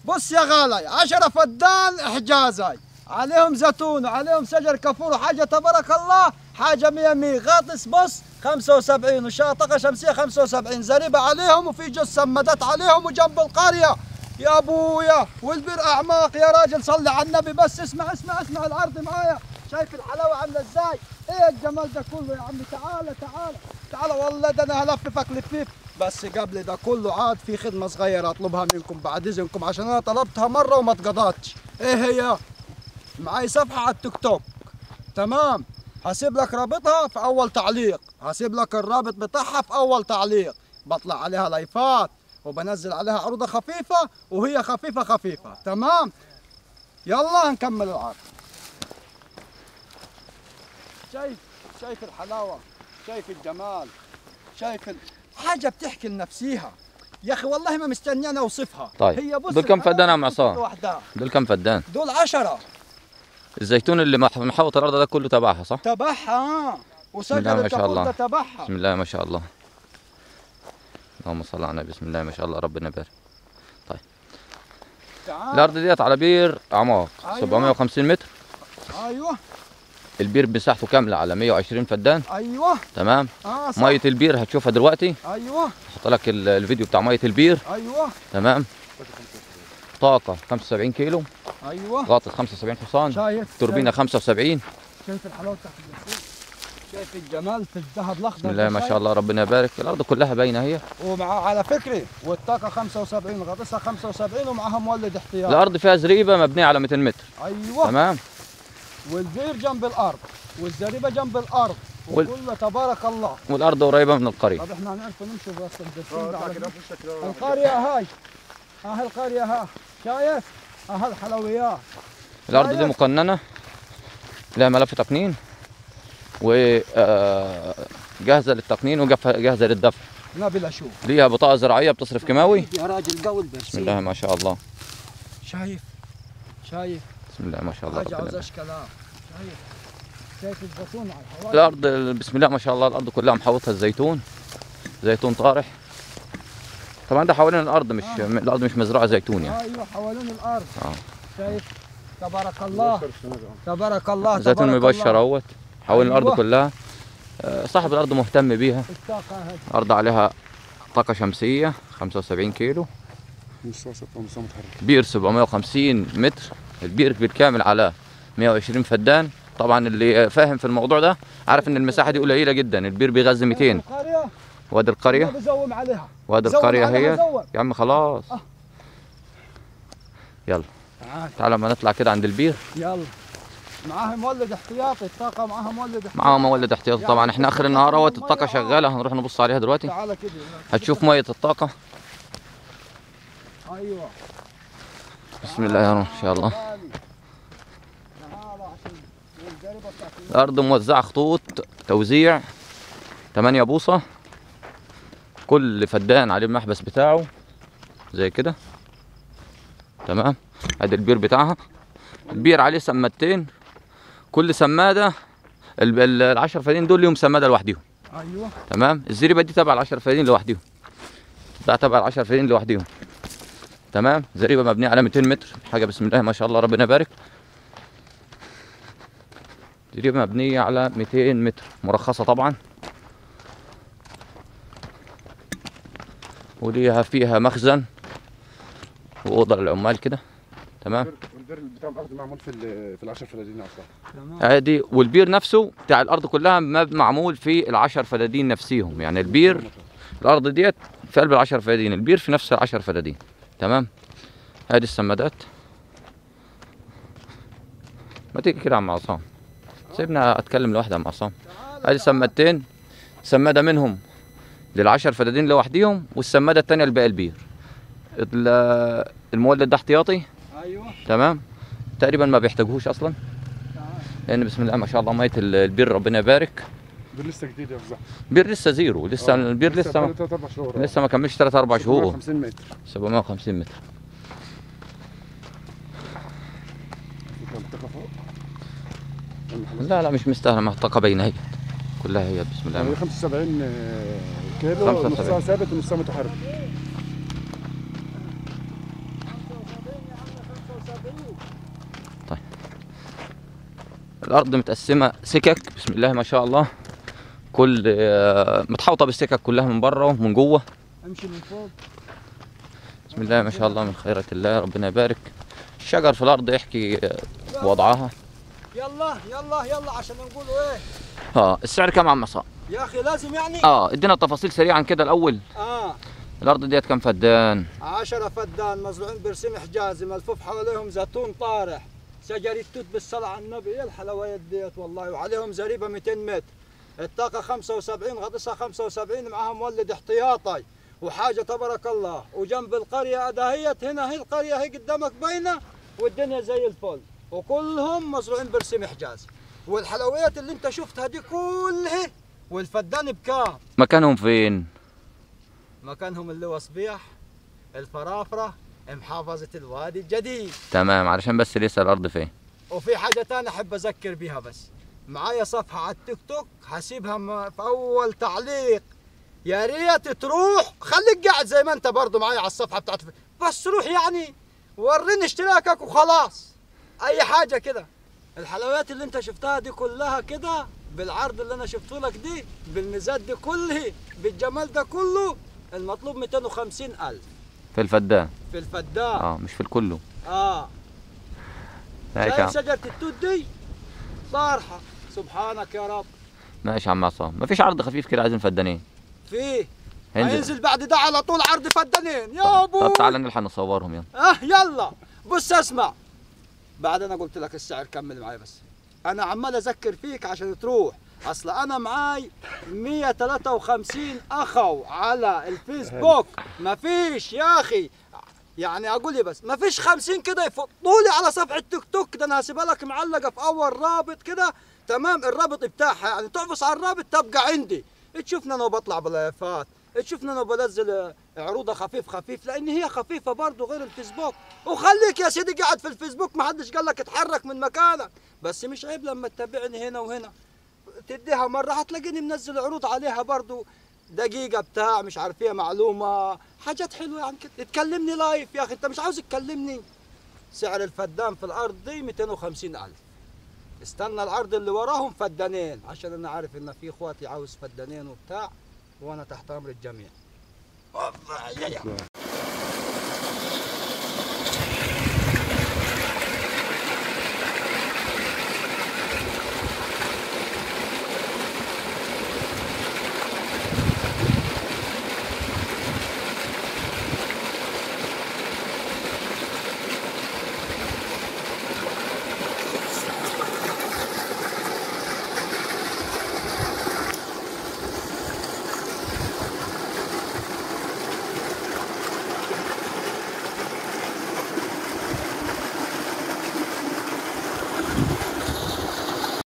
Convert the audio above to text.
بص يا غالي عشرة فدان إحجازي عليهم زيتون وعليهم شجر كفور وحاجة تبارك الله حاجة مية مية غاطس بص 75 وشاطقة شمسية 75 زريبة عليهم وفي جزء سمدات عليهم وجنب القرية يا ابويا والبر اعماق يا راجل صلي على النبي بس اسمع اسمع اسمع العرض معايا شايف الحلاوه عامله ازاي ايه الجمال ده كله يا عمي تعالى تعالى تعالى والله ده انا هلففك لفيف بس قبل ده كله عاد في خدمه صغيره اطلبها منكم بعد اذنكم عشان انا طلبتها مره وما اتقضتش ايه هي معاي صفحه على التيك توك تمام هسيب لك رابطها في اول تعليق هسيب لك الرابط بتاعها في اول تعليق بطلع عليها لايفات وبنزل عليها عروضه خفيفه وهي خفيفه خفيفه تمام يلا نكمل العرض شايف شايف الحلاوه شايف الجمال شايف ال... حاجه بتحكي لنفسيها يا اخي والله ما مستني انا اوصفها طيب. هي بص دول كم الحلاوة فدان يا عم بتحكي عصام؟ لوحدها دول كم فدان دول عشرة الزيتون اللي مح- محوط الارض ده كله تبعها صح تبعها الله وسجل ما شاء الله. الكفور تبعها بسم الله ما شاء الله اللهم صل على النبي بسم الله ما شاء الله ربنا يبارك تعال الارض ديت على بير اعماق أيوة. 750 متر ايوه البير مساحته كامله على 120 فدان ايوه تمام اه صح ميه البير هتشوفها دلوقتي ايوه احط لك ال- الفيديو بتاع ميه البير ايوه تمام طاقه 75 كيلو ايوه غاطس 75 حصان شايف توربينه 75 شايف الحلاوه بتاعت الجسور شايف الجمال في الذهب الاخضر بسم الله ده ما شايف؟ شاء الله ربنا يبارك الارض كلها باينه هي ومع على فكره والطاقه 75 غطسها 75 ومعها مولد احتياط الارض فيها زريبه مبنيه على 200 متر ايوه تمام والبير جنب الارض والزريبه جنب الارض وال- وكله تبارك الله والارض قريبه من القريه طب احنا هنعرف نمشي بس الدرسين ده على- القريه هاي ها القريه ها شايف ها الحلويات الارض دي شايف؟ مقننه لها ملف تقنين و آه، جاهزه للتقنين وجاهزه للدفع نبي اشوف ليها بطاقه زراعيه بتصرف كيماوي يا راجل قوي بسم البرسيم الله ما شاء الله شايف شايف بسم الله ما شاء الله حاجه ربنا يبارك. عاوزاش كلام شايف شايف الزيتون على الحواجز الارض بسم الله ما شاء الله الارض كلها محوطها الزيتون زيتون طارح طبعا ده حوالين الارض مش آه. الارض مش مزروعه زيتون يعني ايوه حوالين الارض اه شايف تبارك الله تبارك الله زيتون تبارك مبشر الله. اهوت حوالين الارض أيوة. كلها آه، صاحب الارض مهتم بيها الطاقه هذه ارض عليها طاقه شمسيه 75 كيلو مستوصف ومستوى متحرك بير 750 متر البير بالكامل على 120 فدان طبعا اللي فاهم في الموضوع ده عارف ان المساحه دي قليله جدا البير بيغذي 200 القريه وادي القريه ما بزوم عليها وادي زوم القريه عليها هي زوم. يا عم خلاص آه. يلا تعال تعالى ما نطلع كده عند البير يلا معاها مولد احتياطي الطاقه معاها مولد احتياطي معاه مولد احتياطي طبعا احنا اخر النهار اهوت الطاقه شغاله هنروح نبص عليها دلوقتي تعال كده هتشوف ميه الطاقه ايوه بسم الله يا رب ان شاء الله تعال عشان والجربه بتاعت الارض موزعه خطوط توزيع 8 بوصه كل فدان عليه المحبس بتاعه زي كده تمام ادي البير بتاعها البير عليه سمادتين كل سماده ال- ال- العشر فدان دول ليهم سماده لوحديهم ايوه تمام الزريبه دي تبع العشر فدان لوحديهم ده تبع العشر فدان لوحديهم تمام زريبه مبنيه على 200 متر حاجه بسم الله ما شاء الله ربنا يبارك زريبه مبنيه على 200 متر مرخصه طبعا وليها فيها مخزن واوضه للعمال كده تمام والبير بتاع الارض معمول في ال- في العشر فدادين اصلا تمام عادي والبير نفسه بتاع الارض كلها مب- معمول في العشر فدادين نفسيهم يعني البير الارض ديت في قلب العشر فدادين البير في نفس العشر فدادين تمام هذه السمادات ما تيجي كده يا عم عصام سيبنا اتكلم لوحدي يا عم عصام هذه سمادتين سماده منهم للعشر فدادين لوحديهم والسماده الثانيه لباقي البير ال- المولد ده احتياطي ايوه تمام تقريبا ما بيحتاجوش اصلا تعال لان بسم الله ما شاء الله ميه ال- البير ربنا يبارك البير لسه جديد يا فزع بير لسه زيرو لسه البير لسه ما ثلاث اربع شهور لسه ما كملش 3 4 شهور 50 متر 750 متر منطقه فوق لا لا مش مستاهله منطقه باينه هي كلها هي بسم الله هي ما 75 كيلو 75. نصها ثابت ونصها متحرك 75 الارض متقسمه سكك بسم الله ما شاء الله كل آه، متحوطه بالسكك كلها من بره ومن جوه امشي من فوق بسم الله ما شاء الله من خيرة الله ربنا يبارك الشجر في الارض يحكي آه، وضعها يلا يلا يلا عشان نقولوا ايه اه السعر كام عم عصام يا اخي لازم يعني اه ادينا تفاصيل سريعا كده الاول اه الارض ديت كام فدان 10 فدان مزروعين برسم حجازي ملفوف حواليهم زيتون طارح شجر التوت بالصلاة على النبي ايه الحلويات ديت والله وعليهم زريبة 200 متر الطاقة 75 غطسها 75 معاها مولد احتياطي وحاجة تبارك الله وجنب القرية دهيت هنا هي القرية هي قدامك باينة والدنيا زي الفل وكلهم مزروعين برسم حجازي والحلويات اللي انت شفتها دي كلها والفدان بكام مكانهم فين مكانهم اللي هو صبيح الفرافرة محافظة الوادي الجديد تمام علشان بس لسه الارض فين وفي حاجة تانية أحب أذكر بيها بس معايا صفحة على التيك توك هسيبها م- في أول تعليق يا ريت تروح خليك قاعد زي ما أنت برضو معايا على الصفحة بتاعت بس روح يعني وريني اشتراكك وخلاص أي حاجة كده الحلويات اللي أنت شفتها دي كلها كده بالعرض اللي أنا شفته لك دي بالميزات دي كله بالجمال ده كله المطلوب 250 ألف في الفدان في الفدان اه مش في الكله آه ماشي يا شايف عم شجرة التوت دي طارحة سبحانك يا رب ماشي يا عم عصام مفيش عرض خفيف كده عايزين فدانين فيه هينزل هينزل بعد ده على طول عرض فدانين يا ابو طب تعالى نلحق نصورهم يلا اه يلا بص اسمع بعد انا قلت لك السعر كمل معايا بس انا عمال اذكر فيك عشان تروح اصل انا معاي 153 اخو على الفيسبوك مفيش يا اخي يعني اقول لي بس مفيش 50 كده يفضوا لي على صفحه تيك توك ده انا هسيبها لك معلقه في اول رابط كده تمام الرابط بتاعها يعني تعفص على الرابط تبقى عندي تشوفني انا بطلع بلايفات تشوفني انا بنزل عروضه خفيف خفيف لان هي خفيفه برضه غير الفيسبوك وخليك يا سيدي قاعد في الفيسبوك ما حدش قال لك اتحرك من مكانك بس مش عيب لما تتابعني هنا وهنا تديها مره هتلاقيني منزل عروض عليها برضه دقيقه بتاع مش عارف فيها معلومه حاجات حلوه يعني كده تكلمني لايف يا اخي انت مش عاوز تكلمني سعر الفدان في الارض دي 250 الف استنى العرض اللي وراهم فدانين عشان انا عارف ان في اخواتي عاوز فدانين وبتاع وانا تحت امر الجميع